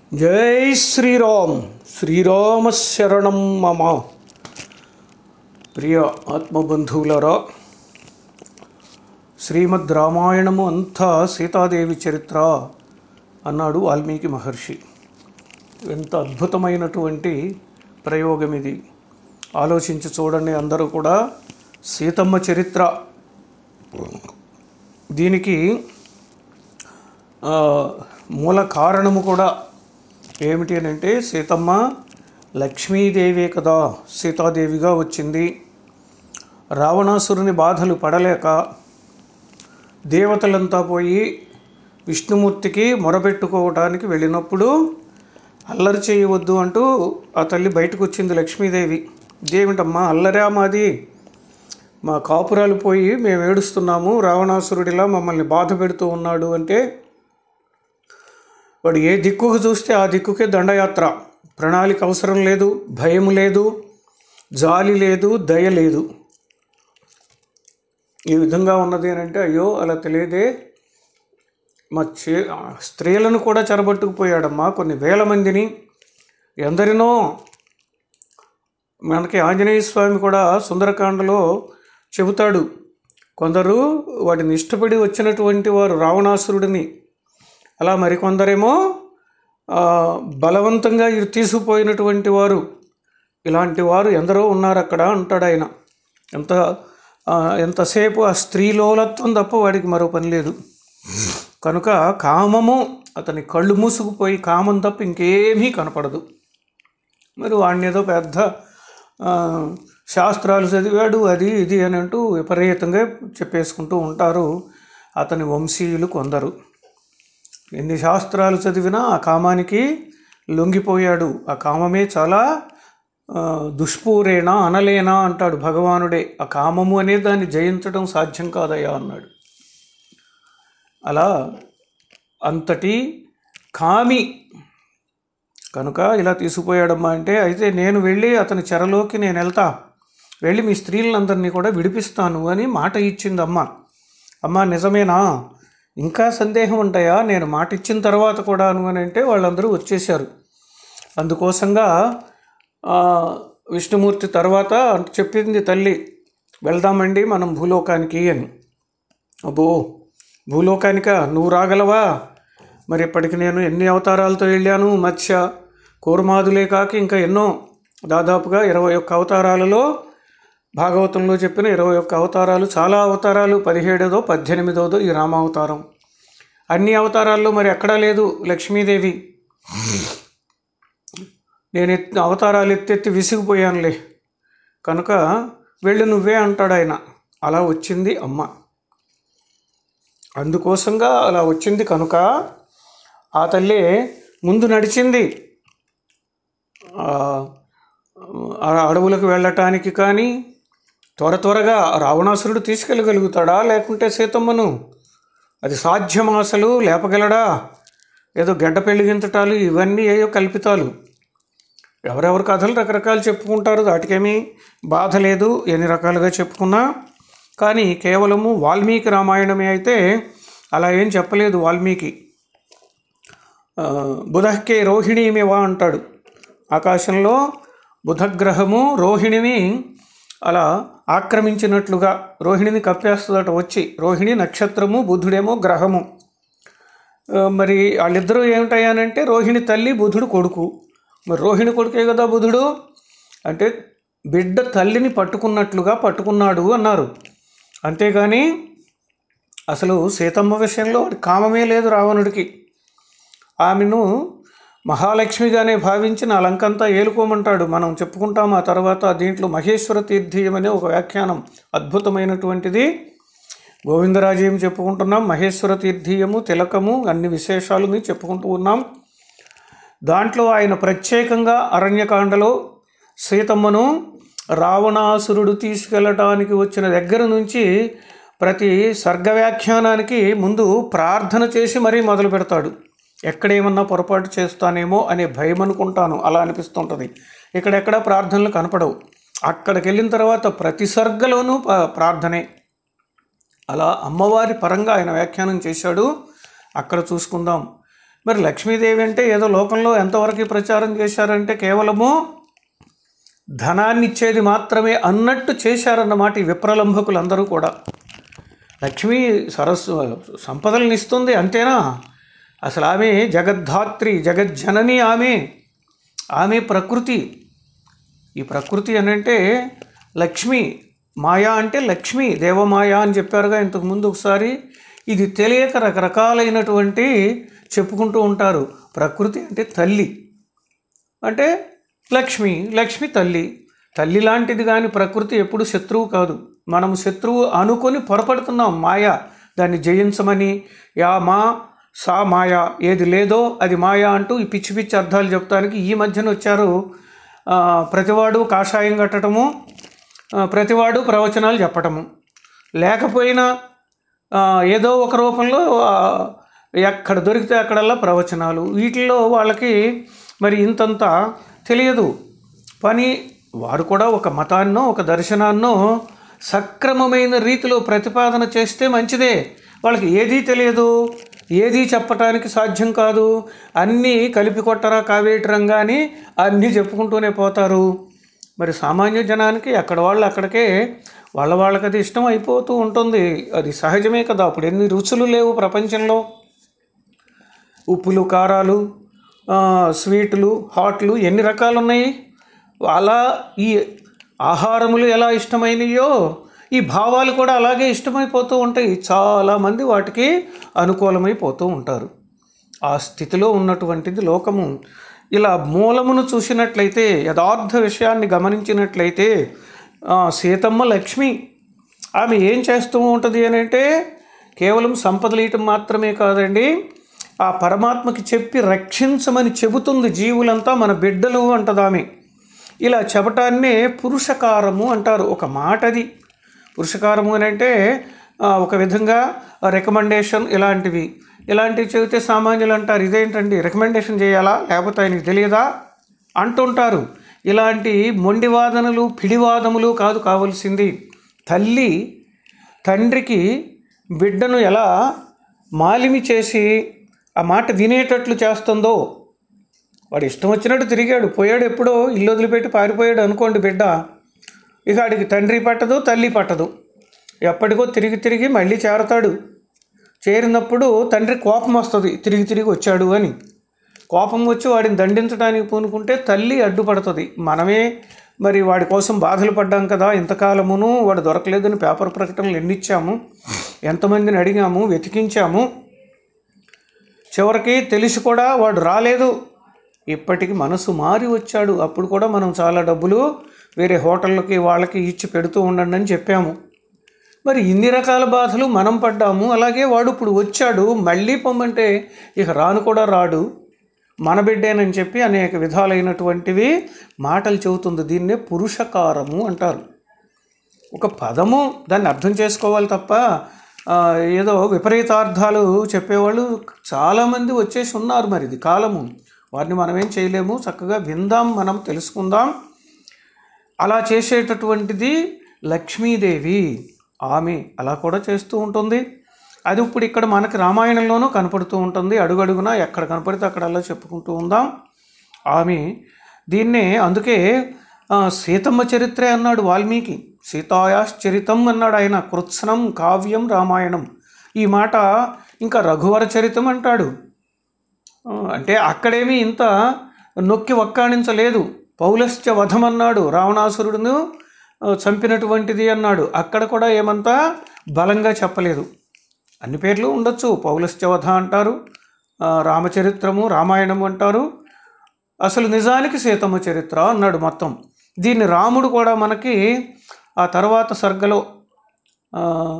జై శ్రీరామ్ శ్రీరామ శరణం మమ ప్రియ ఆత్మబంధువులరా శ్రీమద్ రామాయణము అంతా సీతాదేవి చరిత్ర అన్నాడు వాల్మీకి మహర్షి ఎంత అద్భుతమైనటువంటి ప్రయోగం ఇది ఆలోచించి చూడండి అందరూ కూడా సీతమ్మ చరిత్ర దీనికి ఆ, మూల కారణము కూడా ఏమిటి అని అంటే సీతమ్మ లక్ష్మీదేవే కదా సీతాదేవిగా వచ్చింది రావణాసురుని బాధలు పడలేక దేవతలంతా పోయి విష్ణుమూర్తికి మొరపెట్టుకోవడానికి వెళ్ళినప్పుడు అల్లరి చేయవద్దు అంటూ ఆ తల్లి బయటకు వచ్చింది లక్ష్మీదేవి ఇదేమిటమ్మా అల్లరా మాది మా కాపురాలు పోయి మేము ఏడుస్తున్నాము రావణాసురుడిలా మమ్మల్ని బాధ పెడుతూ ఉన్నాడు అంటే వాడు ఏ దిక్కుకు చూస్తే ఆ దిక్కుకే దండయాత్ర ప్రణాళిక అవసరం లేదు భయం లేదు జాలి లేదు దయ లేదు ఈ విధంగా ఉన్నది అని అంటే అయ్యో అలా తెలియదే మా చే స్త్రీలను కూడా చెరబట్టుకుపోయాడమ్మా కొన్ని వేల మందిని ఎందరినో మనకి ఆంజనేయ స్వామి కూడా సుందరకాండలో చెబుతాడు కొందరు వాటిని ఇష్టపడి వచ్చినటువంటి వారు రావణాసురుడిని అలా మరికొందరేమో ఆ, బలవంతంగా ఇరు తీసుకుపోయినటువంటి వారు ఇలాంటి వారు ఎందరో ఉన్నారు అక్కడ అంటాడు ఆయన ఎంత ఆ, ఎంతసేపు ఆ స్త్రీలోలత్వం తప్ప వాడికి మరో పని లేదు కనుక కామము అతని కళ్ళు మూసుకుపోయి కామం తప్ప ఇంకేమీ కనపడదు మరి వాడిని ఏదో పెద్ద ఆ, శాస్త్రాలు చదివాడు అది ఇది అని అంటూ విపరీతంగా చెప్పేసుకుంటూ ఉంటారు అతని వంశీయులు కొందరు ఎన్ని శాస్త్రాలు చదివినా ఆ కామానికి లొంగిపోయాడు ఆ కామమే చాలా ఆ, దుష్పూరేణ అనలేనా అంటాడు భగవానుడే ఆ కామము అనే దాన్ని జయించడం సాధ్యం కాదయ్యా అన్నాడు అలా అంతటి కామి కనుక ఇలా తీసుకుపోయాడమ్మా అంటే అయితే నేను వెళ్ళి అతని చెరలోకి నేను వెళ్తా వెళ్ళి మీ స్త్రీలందరినీ కూడా విడిపిస్తాను అని మాట ఇచ్చింది అమ్మ అమ్మ నిజమేనా ఇంకా సందేహం ఉంటాయా నేను మాట ఇచ్చిన తర్వాత కూడాను అని అంటే వాళ్ళందరూ వచ్చేసారు అందుకోసంగా ఆ, విష్ణుమూర్తి తర్వాత చెప్పింది తల్లి వెళ్దామండి మనం భూలోకానికి అని అబ్బో భూలోకానిక నువ్వు రాగలవా మరి ఇప్పటికి నేను ఎన్ని అవతారాలతో వెళ్ళాను మత్స్య కూర్మాదులే కాక ఇంకా ఎన్నో దాదాపుగా ఇరవై ఒక్క అవతారాలలో భాగవతంలో చెప్పిన ఇరవై ఒక్క అవతారాలు చాలా అవతారాలు పదిహేడోదో పద్దెనిమిదోదో ఈ రామావతారం అన్ని అవతారాల్లో మరి ఎక్కడా లేదు లక్ష్మీదేవి నేను ఎత్తి అవతారాలు ఎత్తెత్తి విసిగిపోయానులే కనుక వెళ్ళి నువ్వే అంటాడు ఆయన అలా వచ్చింది అమ్మ అందుకోసంగా అలా వచ్చింది కనుక ఆ తల్లి ముందు నడిచింది ఆ, ఆ అడవులకు వెళ్ళటానికి కానీ త్వర త్వరగా రావణాసురుడు తీసుకెళ్ళగలుగుతాడా లేకుంటే సీతమ్మను అది సాధ్యమా అసలు లేపగలడా ఏదో గడ్డ పెళ్ళిగించటాలు ఇవన్నీ ఏయో కల్పితాలు ఎవరెవరి కథలు రకరకాలు చెప్పుకుంటారు వాటికేమీ బాధ లేదు ఎన్ని రకాలుగా చెప్పుకున్నా కానీ కేవలము వాల్మీకి రామాయణమే అయితే అలా ఏం చెప్పలేదు వాల్మీకి ఆ, బుధకే రోహిణీమివా అంటాడు ఆకాశంలో బుధగ్రహము రోహిణిని అలా ఆక్రమించినట్లుగా రోహిణిని కప్పేస్తుందట వచ్చి రోహిణి నక్షత్రము బుధుడేమో గ్రహము ఆ, మరి వాళ్ళిద్దరూ ఏమిటయ్యానంటే రోహిణి తల్లి బుధుడు కొడుకు మరి రోహిణి కొడుకే కదా బుధుడు అంటే బిడ్డ తల్లిని పట్టుకున్నట్లుగా పట్టుకున్నాడు అన్నారు అంతేగాని అసలు సీతమ్మ విషయంలో వాడి కామమే లేదు రావణుడికి ఆమెను మహాలక్ష్మిగానే భావించి నా లంకంతా ఏలుకోమంటాడు మనం చెప్పుకుంటాం ఆ తర్వాత దీంట్లో మహేశ్వర తీర్థీయం అనే ఒక వ్యాఖ్యానం అద్భుతమైనటువంటిది గోవిందరాజయం చెప్పుకుంటున్నాం మహేశ్వర తీర్థీయము తిలకము అన్ని విశేషాలని చెప్పుకుంటూ ఉన్నాం దాంట్లో ఆయన ప్రత్యేకంగా అరణ్యకాండలో సీతమ్మను రావణాసురుడు తీసుకెళ్ళటానికి వచ్చిన దగ్గర నుంచి ప్రతి సర్గ వ్యాఖ్యానానికి ముందు ప్రార్థన చేసి మరీ మొదలు పెడతాడు ఎక్కడేమన్నా పొరపాటు చేస్తానేమో అనే భయం అనుకుంటాను అలా అనిపిస్తుంటుంది ఇక్కడెక్కడ ప్రార్థనలు కనపడవు అక్కడికి వెళ్ళిన తర్వాత ప్రతి సర్గలోనూ ప- ప్రార్థనే అలా అమ్మవారి పరంగా ఆయన వ్యాఖ్యానం చేశాడు అక్కడ చూసుకుందాం మరి లక్ష్మీదేవి అంటే ఏదో లోకంలో ఎంతవరకు ప్రచారం చేశారంటే కేవలము ధనాన్ని ఇచ్చేది మాత్రమే అన్నట్టు చేశారన్నమాట ఈ విప్రలంభకులందరూ కూడా లక్ష్మి సరస్సు సంపదలను ఇస్తుంది అంతేనా అసలు ఆమె జగద్ధాత్రి జగజ్జనని ఆమె ఆమె ప్రకృతి ఈ ప్రకృతి అని అంటే లక్ష్మి మాయా అంటే లక్ష్మి దేవమాయ అని చెప్పారుగా ఇంతకు ముందు ఒకసారి ఇది తెలియక రకరకాలైనటువంటి చెప్పుకుంటూ ఉంటారు ప్రకృతి అంటే తల్లి అంటే లక్ష్మి లక్ష్మి తల్లి తల్లి లాంటిది కానీ ప్రకృతి ఎప్పుడు శత్రువు కాదు మనం శత్రువు అనుకొని పొరపడుతున్నాం మాయ దాన్ని జయించమని యా మా సా మాయ ఏది లేదో అది మాయ అంటూ ఈ పిచ్చి పిచ్చి అర్థాలు చెప్తానికి ఈ మధ్యన వచ్చారు ఆ, ప్రతివాడు కాషాయం కట్టడము ఆ, ప్రతివాడు ప్రవచనాలు చెప్పటము లేకపోయినా ఆ, ఏదో ఒక రూపంలో ఆ, ఎక్కడ దొరికితే అక్కడల్లా ప్రవచనాలు వీటిల్లో వాళ్ళకి మరి ఇంతంత తెలియదు పని వారు కూడా ఒక మతాన్నో ఒక దర్శనాన్నో సక్రమమైన రీతిలో ప్రతిపాదన చేస్తే మంచిదే వాళ్ళకి ఏదీ తెలియదు ఏదీ చెప్పటానికి సాధ్యం కాదు అన్నీ కలిపి కొట్టరా కావేటి రంగాని అన్నీ చెప్పుకుంటూనే పోతారు మరి సామాన్య జనానికి అక్కడ వాళ్ళు అక్కడికే వాళ్ళ వాళ్ళకి అది ఇష్టం అయిపోతూ ఉంటుంది అది సహజమే కదా అప్పుడు ఎన్ని రుచులు లేవు ప్రపంచంలో ఉప్పులు కారాలు ఆ, స్వీట్లు హాట్లు ఎన్ని రకాలు ఉన్నాయి అలా ఈ ఆహారములు ఎలా ఇష్టమైనయో ఈ భావాలు కూడా అలాగే ఇష్టమైపోతూ ఉంటాయి చాలామంది వాటికి అనుకూలమైపోతూ ఉంటారు ఆ స్థితిలో ఉన్నటువంటిది లోకము ఇలా మూలమును చూసినట్లయితే యథార్థ విషయాన్ని గమనించినట్లయితే ఆ, సీతమ్మ లక్ష్మి ఆమె ఏం చేస్తూ ఉంటుంది అని అంటే కేవలం సంపదలీయటం మాత్రమే కాదండి ఆ పరమాత్మకి చెప్పి రక్షించమని చెబుతుంది జీవులంతా మన బిడ్డలు అంటది ఆమె ఇలా చెప్పటాన్నే పురుషకారము అంటారు ఒక మాటది పురుషకారము అని అంటే ఆ, ఒక విధంగా రికమెండేషన్ ఇలాంటివి ఇలాంటివి చెబితే సామాన్యులు అంటారు ఇదేంటండి రికమెండేషన్ చేయాలా లేకపోతే ఆయనకి తెలియదా అంటుంటారు ఇలాంటి మొండివాదనలు పిడివాదములు కాదు కావలసింది తల్లి తండ్రికి బిడ్డను ఎలా మాలిమి చేసి ఆ మాట వినేటట్లు చేస్తుందో వాడు ఇష్టం వచ్చినట్టు తిరిగాడు పోయాడు ఎప్పుడో ఇల్లు వదిలిపెట్టి పారిపోయాడు అనుకోండి బిడ్డ ఇక ఆడికి తండ్రి పట్టదు తల్లి పట్టదు ఎప్పటికో తిరిగి తిరిగి మళ్ళీ చేరతాడు చేరినప్పుడు తండ్రి కోపం వస్తుంది తిరిగి తిరిగి వచ్చాడు అని కోపం వచ్చి వాడిని దండించడానికి పూనుకుంటే తల్లి అడ్డుపడుతుంది మనమే మరి వాడి కోసం బాధలు పడ్డాం కదా ఇంతకాలమును వాడు దొరకలేదని పేపర్ ప్రకటనలు ఎన్నిచ్చాము ఎంతమందిని అడిగాము వెతికించాము చివరికి తెలిసి కూడా వాడు రాలేదు ఇప్పటికి మనసు మారి వచ్చాడు అప్పుడు కూడా మనం చాలా డబ్బులు వేరే హోటళ్ళకి వాళ్ళకి ఇచ్చి పెడుతూ ఉండండి అని చెప్పాము మరి ఇన్ని రకాల బాధలు మనం పడ్డాము అలాగే వాడు ఇప్పుడు వచ్చాడు మళ్ళీ పొమ్మంటే ఇక రాను కూడా రాడు మన బిడ్డేనని చెప్పి అనేక విధాలైనటువంటివి మాటలు చెబుతుంది దీన్నే పురుషకారము అంటారు ఒక పదము దాన్ని అర్థం చేసుకోవాలి తప్ప ఆ, ఏదో విపరీతార్థాలు చెప్పేవాళ్ళు చాలామంది వచ్చేసి ఉన్నారు మరి ఇది కాలము వారిని మనం ఏం చేయలేము చక్కగా విందాం మనం తెలుసుకుందాం అలా చేసేటటువంటిది లక్ష్మీదేవి ఆమె అలా కూడా చేస్తూ ఉంటుంది అది ఇప్పుడు ఇక్కడ మనకి రామాయణంలోనూ కనపడుతూ ఉంటుంది అడుగడుగునా ఎక్కడ కనపడితే అక్కడ అలా చెప్పుకుంటూ ఉందాం ఆమె దీన్నే అందుకే ఆ, సీతమ్మ చరిత్రే అన్నాడు వాల్మీకి సీతాయాశ్చరితం అన్నాడు ఆయన కృత్సనం కావ్యం రామాయణం ఈ మాట ఇంకా రఘువర చరితం అంటాడు ఆ, అంటే అక్కడేమీ ఇంత నొక్కి వక్కాణించలేదు పౌలశ్చ వధమన్నాడు రావణాసురుడును ఆ, చంపినటువంటిది అన్నాడు అక్కడ కూడా ఏమంతా బలంగా చెప్పలేదు అన్ని పేర్లు ఉండొచ్చు పౌలశ్చ వధ అంటారు ఆ, రామచరిత్రము రామాయణము అంటారు అసలు నిజానికి సీతమ్మ చరిత్ర అన్నాడు మొత్తం దీన్ని రాముడు కూడా మనకి ఆ తర్వాత సర్గలో ఆ,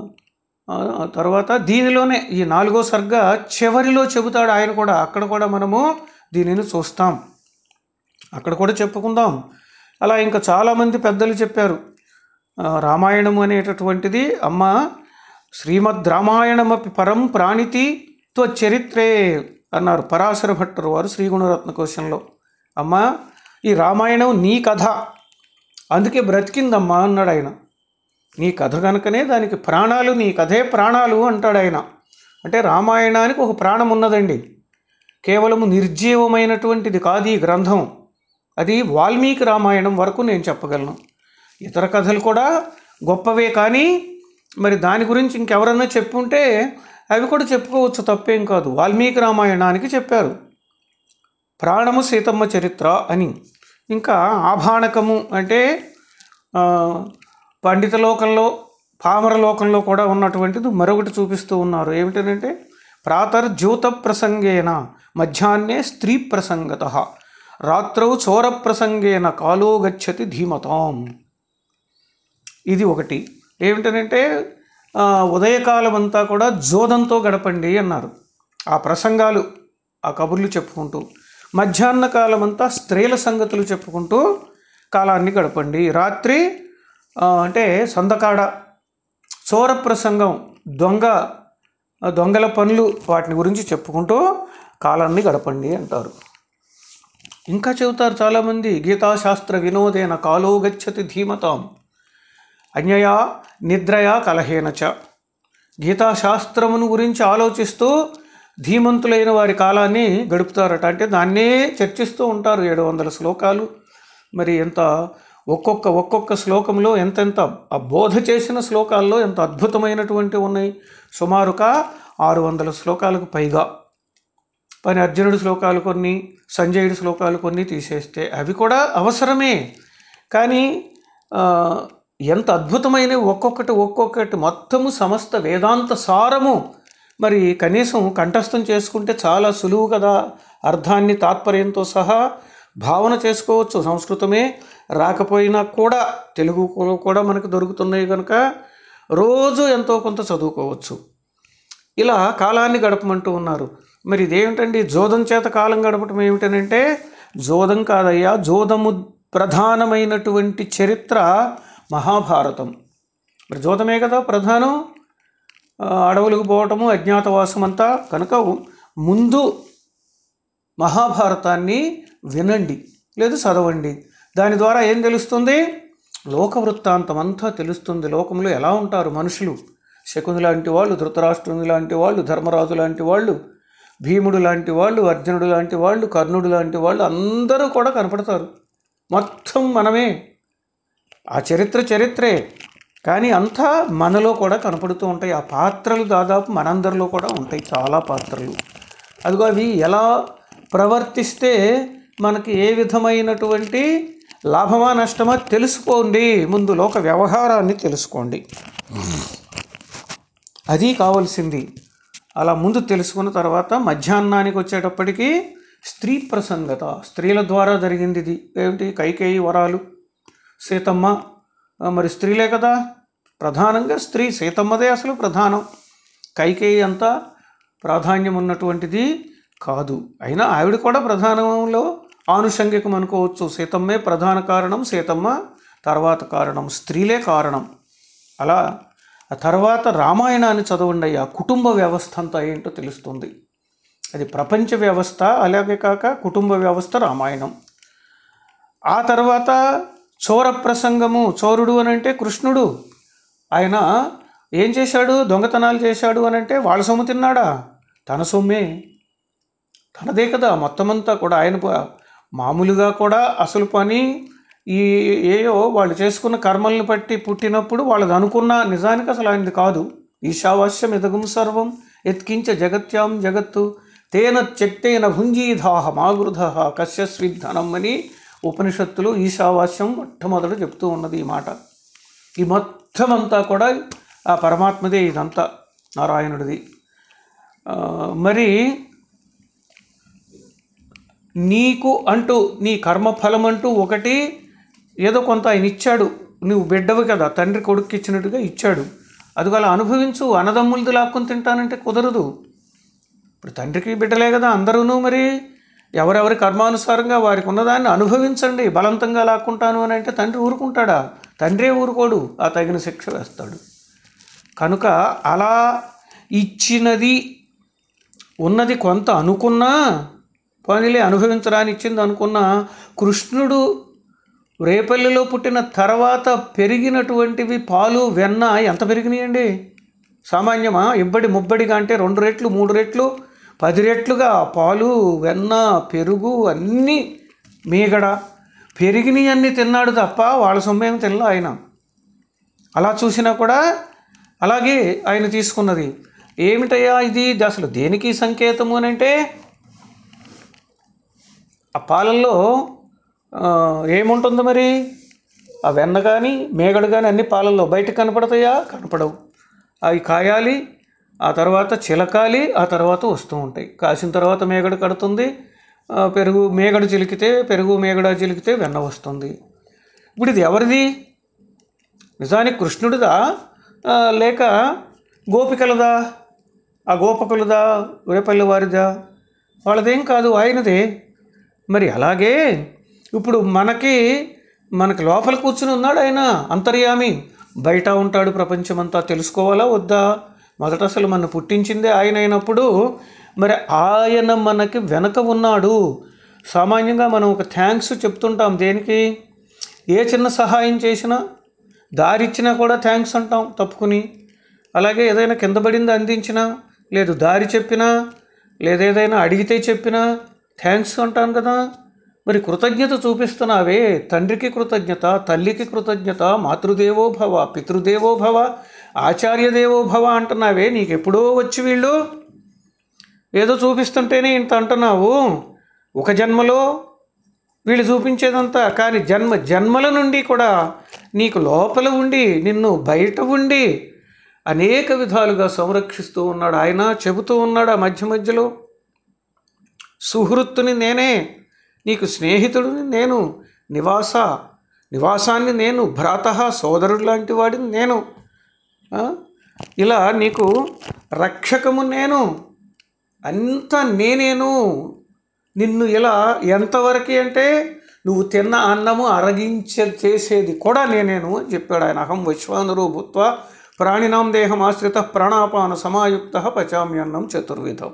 ఆ తర్వాత దీనిలోనే ఈ నాలుగో సర్గ చివరిలో చెబుతాడు ఆయన కూడా అక్కడ కూడా మనము దీనిని చూస్తాం అక్కడ కూడా చెప్పుకుందాం అలా ఇంకా చాలామంది పెద్దలు చెప్పారు ఆ, రామాయణం అనేటటువంటిది అమ్మ శ్రీమద్ రామాయణమపి పరం ప్రాణితి త్వచరిత్రే అన్నారు పరాశర భట్టరు వారు శ్రీగుణరత్న కోశంలో అమ్మ ఈ రామాయణం నీ కథ అందుకే బ్రతికిందమ్మా అన్నాడు ఆయన నీ కథ కనుకనే దానికి ప్రాణాలు నీ కథే ప్రాణాలు అంటాడు ఆయన అంటే రామాయణానికి ఒక ప్రాణం ఉన్నదండి కేవలము నిర్జీవమైనటువంటిది కాదు ఈ గ్రంథం అది వాల్మీకి రామాయణం వరకు నేను చెప్పగలను ఇతర కథలు కూడా గొప్పవే కానీ మరి దాని గురించి ఇంకెవరన్నా చెప్పుంటే అవి కూడా చెప్పుకోవచ్చు తప్పేం కాదు వాల్మీకి రామాయణానికి చెప్పారు ప్రాణము సీతమ్మ చరిత్ర అని ఇంకా ఆభాణకము అంటే ఆ, పండిత లోకంలో పామర లోకంలో కూడా ఉన్నటువంటిది మరొకటి చూపిస్తూ ఉన్నారు ఏమిటంటే ప్రాతర్జ్యోత ప్రసంగేన మధ్యాహ్నే స్త్రీ ప్రసంగత రాత్రౌ చోర ప్రసంగేన కాలో గచ్చతి ధీమతాం ఇది ఒకటి ఏమిటనంటే ఆ, ఉదయకాలం అంతా కూడా జోదంతో గడపండి అన్నారు ఆ ప్రసంగాలు ఆ కబుర్లు చెప్పుకుంటూ మధ్యాహ్న కాలం అంతా స్త్రీల సంగతులు చెప్పుకుంటూ కాలాన్ని గడపండి రాత్రి ఆ, అంటే సందకాడ చోర ప్రసంగం దొంగ ఆ, దొంగల పనులు వాటిని గురించి చెప్పుకుంటూ కాలాన్ని గడపండి అంటారు ఇంకా చెబుతారు చాలామంది గీతాశాస్త్ర వినోదేన కాలో గచ్చతి ధీమతాం అన్యయా నిద్రయా కలహేనచ గీతాశాస్త్రమును గురించి ఆలోచిస్తూ ధీమంతులైన వారి కాలాన్ని గడుపుతారట అంటే దాన్నే చర్చిస్తూ ఉంటారు ఏడు వందల శ్లోకాలు మరి ఎంత ఒక్కొక్క ఒక్కొక్క శ్లోకంలో ఎంతెంత ఆ బోధ చేసిన శ్లోకాల్లో ఎంత అద్భుతమైనటువంటి ఉన్నాయి సుమారుగా ఆరు వందల శ్లోకాలకు పైగా పని అర్జునుడి శ్లోకాలు కొన్ని సంజయుడి శ్లోకాలు కొన్ని తీసేస్తే అవి కూడా అవసరమే కానీ ఆ, ఎంత అద్భుతమైన ఒక్కొక్కటి ఒక్కొక్కటి మొత్తము సమస్త వేదాంత సారము మరి కనీసం కంఠస్థం చేసుకుంటే చాలా సులువు కదా అర్థాన్ని తాత్పర్యంతో సహా భావన చేసుకోవచ్చు సంస్కృతమే రాకపోయినా కూడా తెలుగు కూడా మనకు దొరుకుతున్నాయి కనుక రోజు ఎంతో కొంత చదువుకోవచ్చు ఇలా కాలాన్ని గడపమంటూ ఉన్నారు మరి ఇదేమిటండి జోదం చేత కాలం గడపటం ఏమిటనంటే జోదం కాదయ్యా జోదము ప్రధానమైనటువంటి చరిత్ర మహాభారతం మరి జోదమే కదా ప్రధానం ఆ, అడవులకు పోవటము అజ్ఞాతవాసం అంతా కనుక ముందు మహాభారతాన్ని వినండి లేదు చదవండి దాని ద్వారా ఏం తెలుస్తుంది లోక వృత్తాంతం అంతా తెలుస్తుంది లోకంలో ఎలా ఉంటారు మనుషులు శకుని లాంటి వాళ్ళు ధృతరాష్ట్రుని లాంటి వాళ్ళు ధర్మరాజు లాంటి వాళ్ళు భీముడు లాంటి వాళ్ళు అర్జునుడు లాంటి వాళ్ళు కర్ణుడు లాంటి వాళ్ళు అందరూ కూడా కనపడతారు మొత్తం మనమే ఆ చరిత్ర చరిత్రే కానీ అంతా మనలో కూడా కనపడుతూ ఉంటాయి ఆ పాత్రలు దాదాపు మనందరిలో కూడా ఉంటాయి చాలా పాత్రలు అదిగో అవి ఎలా ప్రవర్తిస్తే మనకి ఏ విధమైనటువంటి లాభమా నష్టమా తెలుసుకోండి ముందు లోక వ్యవహారాన్ని తెలుసుకోండి అది కావాల్సింది అలా ముందు తెలుసుకున్న తర్వాత మధ్యాహ్నానికి వచ్చేటప్పటికి స్త్రీ ప్రసంగత స్త్రీల ద్వారా జరిగింది ఇది ఏమిటి కైకేయి వరాలు సీతమ్మ ఆ, మరి స్త్రీలే కదా ప్రధానంగా స్త్రీ సీతమ్మదే అసలు ప్రధానం కైకేయి అంతా ప్రాధాన్యం ఉన్నటువంటిది కాదు అయినా ఆవిడ కూడా ప్రధానంలో ఆనుషంగికం అనుకోవచ్చు సీతమ్మే ప్రధాన కారణం సీతమ్మ తర్వాత కారణం స్త్రీలే కారణం అలా ఆ తర్వాత రామాయణాన్ని చదవండి ఆ కుటుంబ వ్యవస్థ అంతా ఏంటో తెలుస్తుంది అది ప్రపంచ వ్యవస్థ అలాగే కాక కుటుంబ వ్యవస్థ రామాయణం ఆ తర్వాత చోర ప్రసంగము చోరుడు అని అంటే కృష్ణుడు ఆయన ఏం చేశాడు దొంగతనాలు చేశాడు అని అంటే వాళ్ళ సొమ్ము తిన్నాడా తన సొమ్మే తనదే కదా మొత్తం అంతా కూడా ఆయన ప- మామూలుగా కూడా అసలు పని ఈ ఏయో వాళ్ళు చేసుకున్న కర్మల్ని బట్టి పుట్టినప్పుడు వాళ్ళది అనుకున్న నిజానికి అసలు ఆయనది కాదు ఈశావాస్యం ఎదగం సర్వం ఎత్కించ జగత్యాం జగత్తు తేన త్యక్తేన భుంజీధాహ మాగృధ కశ్యస్విద్ధనం అని ఉపనిషత్తులు ఈశావాస్యం మొట్టమొదట చెప్తూ ఉన్నది ఈ మాట ఈ మొత్తం అంతా కూడా ఆ పరమాత్మదే ఇదంతా నారాయణుడిది ఆ, మరి నీకు అంటూ నీ కర్మఫలం అంటూ ఒకటి ఏదో కొంత ఆయన ఇచ్చాడు నువ్వు బిడ్డవు కదా తండ్రి కొడుకు ఇచ్చినట్టుగా ఇచ్చాడు అది అలా అనుభవించు అన్నదమ్ములది లాక్కొని తింటానంటే కుదరదు ఇప్పుడు తండ్రికి బిడ్డలే కదా అందరూను మరి ఎవరెవరి కర్మానుసారంగా వారికి ఉన్నదాన్ని అనుభవించండి బలవంతంగా లాక్కుంటాను అని అంటే తండ్రి ఊరుకుంటాడా తండ్రే ఊరుకోడు ఆ తగిన శిక్ష వేస్తాడు కనుక అలా ఇచ్చినది ఉన్నది కొంత అనుకున్నా పోనీలే అనుభవించడానికి ఇచ్చింది అనుకున్నా కృష్ణుడు రేపల్లిలో పుట్టిన తర్వాత పెరిగినటువంటివి పాలు వెన్న ఎంత పెరిగినాయండి సామాన్యమా ఇబ్బడి ముబ్బడిగా అంటే రెండు రెట్లు మూడు రెట్లు పది రెట్లుగా పాలు వెన్న పెరుగు అన్నీ మీగడ పెరిగినవి అన్నీ తిన్నాడు తప్ప వాళ్ళ సొమ్మేం తినలే ఆయన అలా చూసినా కూడా అలాగే ఆయన తీసుకున్నది ఏమిటయ్యా ఇది ఇది అసలు దేనికి సంకేతము అని అంటే ఆ పాలల్లో ఆ, ఏముంటుంది మరి ఆ వెన్న కానీ మేగడు కానీ అన్ని పాలల్లో బయటకు కనపడతాయా కనపడవు అవి కాయాలి ఆ తర్వాత చిలకాలి ఆ తర్వాత వస్తూ ఉంటాయి కాసిన తర్వాత మేగడ కడుతుంది ఆ, పెరుగు మేగడు చిలికితే పెరుగు మేగడ చిలికితే వెన్న వస్తుంది ఇప్పుడు ఇది ఎవరిది నిజానికి కృష్ణుడిదా ఆ, లేక గోపికలదా ఆ గోపకులదా రేపల్లి వారిదా వాళ్ళదేం కాదు ఆయనదే మరి అలాగే ఇప్పుడు మనకి మనకి లోపల కూర్చుని ఉన్నాడు ఆయన అంతర్యామి బయట ఉంటాడు ప్రపంచమంతా తెలుసుకోవాలా వద్దా మొదట అసలు మన పుట్టించిందే ఆయన అయినప్పుడు మరి ఆయన మనకి వెనక ఉన్నాడు సామాన్యంగా మనం ఒక థ్యాంక్స్ చెప్తుంటాం దేనికి ఏ చిన్న సహాయం చేసినా దారిచ్చినా కూడా థ్యాంక్స్ అంటాం తప్పుకుని అలాగే ఏదైనా కింద పడింది అందించినా లేదు దారి చెప్పినా లేదేదైనా అడిగితే చెప్పినా థ్యాంక్స్ అంటాను కదా మరి కృతజ్ఞత చూపిస్తున్నావే తండ్రికి కృతజ్ఞత తల్లికి కృతజ్ఞత మాతృదేవో భవ పితృదేవో భవ ఆచార్యదేవో భవ అంటున్నావే నీకెప్పుడో వచ్చి వీళ్ళు ఏదో చూపిస్తుంటేనే ఇంత అంటున్నావు ఒక జన్మలో వీళ్ళు చూపించేదంతా కానీ జన్మ జన్మల నుండి కూడా నీకు లోపల ఉండి నిన్ను బయట ఉండి అనేక విధాలుగా సంరక్షిస్తూ ఉన్నాడు ఆయన చెబుతూ ఉన్నాడు ఆ మధ్య మధ్యలో సుహృత్తుని నేనే నీకు స్నేహితుడిని నేను నివాస నివాసాన్ని నేను భ్రాత సోదరుడు లాంటి వాడిని నేను ఆ? ఇలా నీకు రక్షకము నేను అంతా నేనేను నిన్ను ఇలా ఎంతవరకు అంటే నువ్వు తిన్న అన్నము అరగించే చేసేది కూడా నేనేను అని చెప్పాడు ఆయన అహం వైశ్వానరు భూత్వ ప్రాణినాం దేహం ఆశ్రిత ప్రాణాపాన సమాయుక్త పచామ్యన్నం చతుర్విధం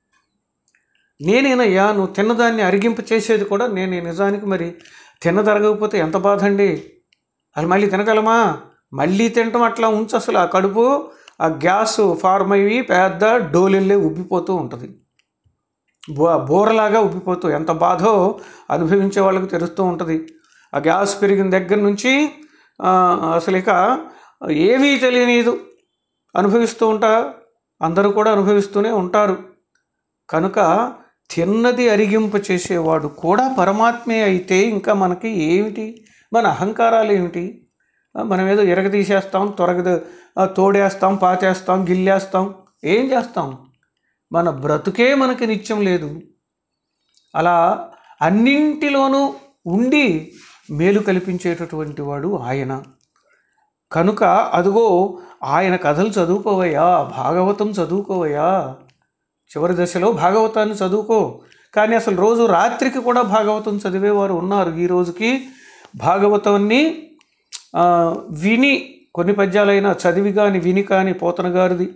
నేనేనయ్యా నువ్వు తిన్నదాన్ని అరిగింపు చేసేది కూడా నేనే నిజానికి మరి తిన్నదరగకపోతే ఎంత బాధ అండి అది మళ్ళీ తినగలమా మళ్ళీ తినటం అట్లా ఉంచు అసలు ఆ కడుపు ఆ గ్యాస్ ఫార్మ్ అయ్యి పెద్ద డోలెల్లే ఉబ్బిపోతూ ఉంటుంది బో బోరలాగా ఉబ్బిపోతూ ఎంత బాధో అనుభవించే వాళ్ళకి తెలుస్తూ ఉంటుంది ఆ గ్యాస్ పెరిగిన దగ్గర నుంచి ఆ, అసలు ఇక ఏమీ తెలియనిదు అనుభవిస్తూ ఉంటా అందరూ కూడా అనుభవిస్తూనే ఉంటారు కనుక తిన్నది అరిగింప చేసేవాడు కూడా పరమాత్మే అయితే ఇంకా మనకి ఏమిటి మన అహంకారాలు ఏమిటి ఆ, మనం ఏదో ఎరగదీసేస్తాం త్వరగ తోడేస్తాం పాతేస్తాం గిల్లేస్తాం ఏం చేస్తాం మన బ్రతుకే మనకి నిత్యం లేదు అలా అన్నింటిలోనూ ఉండి మేలు కల్పించేటటువంటి వాడు ఆయన కనుక అదిగో ఆయన కథలు చదువుకోవయ్యా భాగవతం చదువుకోవయ్యా చివరి దశలో భాగవతాన్ని చదువుకో కానీ అసలు రోజు రాత్రికి కూడా భాగవతం చదివేవారు ఉన్నారు ఈ రోజుకి భాగవతాన్ని ఆ, విని కొన్ని పద్యాలైనా చదివి కానీ విని కానీ పోతన గారిది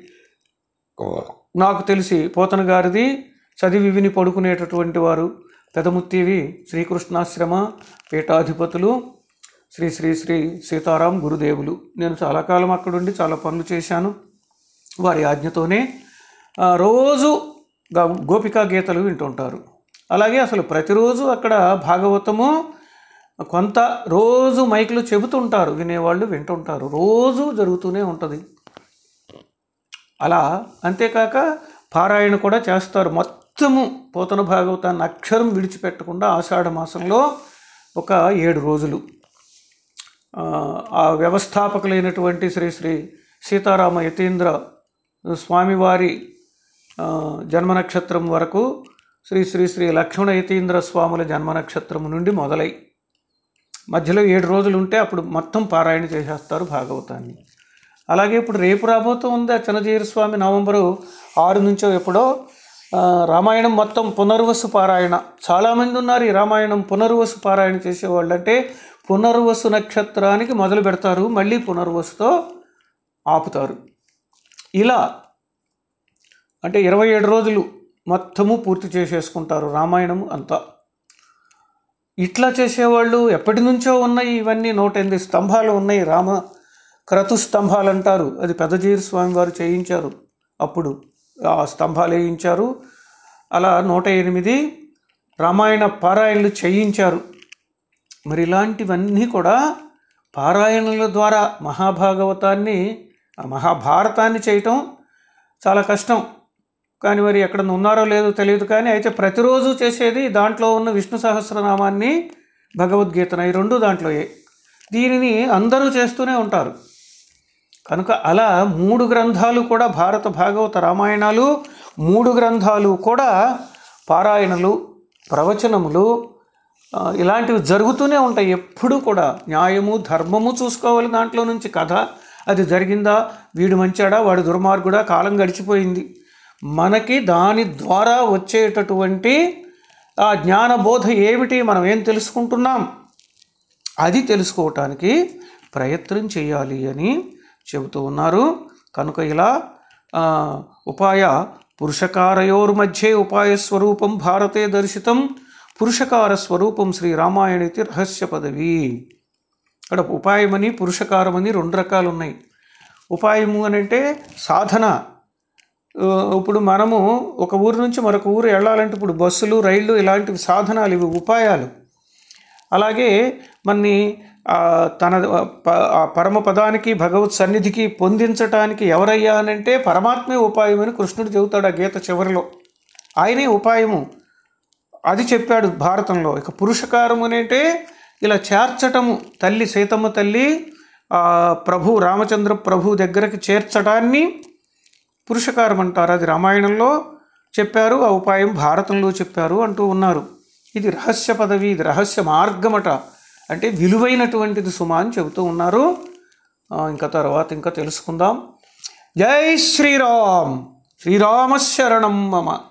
నాకు తెలిసి పోతన గారిది చదివి విని పడుకునేటటువంటి వారు పెదముత్తివి శ్రీకృష్ణాశ్రమ పీఠాధిపతులు శ్రీ శ్రీ శ్రీ సీతారాం గురుదేవులు నేను చాలా కాలం అక్కడుండి చాలా పనులు చేశాను వారి ఆజ్ఞతోనే ఆ, రోజు గా- గోపికా గీతలు వింటుంటారు అలాగే అసలు ప్రతిరోజు అక్కడ భాగవతము కొంత రోజు మైకులు చెబుతుంటారు వినేవాళ్ళు వింటుంటారు రోజు జరుగుతూనే ఉంటుంది అలా అంతేకాక పారాయణ కూడా చేస్తారు మొత్తము పోతన భాగవతాన్ని అక్షరం విడిచిపెట్టకుండా ఆషాఢ మాసంలో ఒక ఏడు రోజులు ఆ, ఆ వ్యవస్థాపకులైనటువంటి శ్రీ శ్రీ సీతారామ యతీంద్ర స్వామివారి ఆ, జన్మ నక్షత్రం వరకు శ్రీ శ్రీ శ్రీ లక్ష్మణ యతీంద్ర స్వాముల జన్మ నక్షత్రం నుండి మొదలై మధ్యలో ఏడు రోజులు ఉంటే అప్పుడు మొత్తం పారాయణ చేసేస్తారు భాగవతాన్ని అలాగే ఇప్పుడు రేపు రాబోతూ ఉంది ఆ చిన్నజీర స్వామి నవంబరు ఆరు నుంచో ఎప్పుడో ఆ, రామాయణం మొత్తం పునర్వసు పారాయణ చాలామంది ఉన్నారు ఈ రామాయణం పునర్వసు పారాయణ చేసేవాళ్ళు అంటే పునర్వసు నక్షత్రానికి మొదలు పెడతారు మళ్ళీ పునర్వసుతో ఆపుతారు ఇలా అంటే ఇరవై ఏడు రోజులు మొత్తము పూర్తి చేసేసుకుంటారు రామాయణము అంతా ఇట్లా చేసేవాళ్ళు ఎప్పటి నుంచో ఉన్నాయి ఇవన్నీ నూట ఎనిమిది స్తంభాలు ఉన్నాయి రామ క్రతు స్తంభాలు అంటారు అది పెద్దజీరు స్వామి వారు చేయించారు అప్పుడు ఆ స్తంభాలు వేయించారు అలా నూట ఎనిమిది రామాయణ పారాయణలు చేయించారు మరి ఇలాంటివన్నీ కూడా పారాయణల ద్వారా మహాభాగవతాన్ని ఆ మహాభారతాన్ని చేయటం చాలా కష్టం కానీ మరి ఎక్కడ ఉన్నారో లేదో తెలియదు కానీ అయితే ప్రతిరోజు చేసేది దాంట్లో ఉన్న విష్ణు సహస్రనామాన్ని భగవద్గీతన ఈ రెండు దాంట్లోయే దీనిని అందరూ చేస్తూనే ఉంటారు కనుక అలా మూడు గ్రంథాలు కూడా భారత భాగవత రామాయణాలు మూడు గ్రంథాలు కూడా పారాయణలు ప్రవచనములు ఆ, ఇలాంటివి జరుగుతూనే ఉంటాయి ఎప్పుడూ కూడా న్యాయము ధర్మము చూసుకోవాలి దాంట్లో నుంచి కథ అది జరిగిందా వీడు మంచాడా వాడు దుర్మార్గుడా కాలం గడిచిపోయింది మనకి దాని ద్వారా వచ్చేటటువంటి ఆ జ్ఞానబోధ ఏమిటి మనం ఏం తెలుసుకుంటున్నాం అది తెలుసుకోవటానికి ప్రయత్నం చేయాలి అని చెబుతూ ఉన్నారు కనుక ఇలా ఆ, ఉపాయ పురుషకారయోర్మధ్యే ఉపాయ స్వరూపం భారతే దర్శితం పురుషకార స్వరూపం శ్రీ రామాయణితి రహస్య పదవి ఇక్కడ ఉపాయమని పురుషకారమని రెండు రకాలు ఉన్నాయి ఉపాయము అని అంటే సాధన ఆ, ఇప్పుడు మనము ఒక ఊరు నుంచి మరొక ఊరు వెళ్ళాలంటే ఇప్పుడు బస్సులు రైళ్ళు ఇలాంటివి సాధనాలు ఇవి ఉపాయాలు అలాగే మన్ని ఆ, తన ప- ఆ పరమ పదానికి భగవత్ సన్నిధికి పొందించటానికి ఎవరయ్యా అని అంటే పరమాత్మే ఉపాయమని కృష్ణుడు చెబుతాడు ఆ గీత చివరిలో ఆయనే ఉపాయము అది చెప్పాడు భారతంలో ఇక పురుషకారం అని అంటే ఇలా చేర్చటము తల్లి సీతమ్మ తల్లి ఆ, ప్రభు రామచంద్ర ప్రభు దగ్గరకు చేర్చడాన్ని పురుషకారం అంటారు అది రామాయణంలో చెప్పారు ఆ ఉపాయం భారతంలో చెప్పారు అంటూ ఉన్నారు ఇది రహస్య పదవి ఇది రహస్య మార్గమట అంటే విలువైనటువంటిది సుమా అని చెబుతూ ఉన్నారు ఆ, ఇంకా తర్వాత ఇంకా తెలుసుకుందాం జై శ్రీరామ్ శ్రీరామ శరణం మమ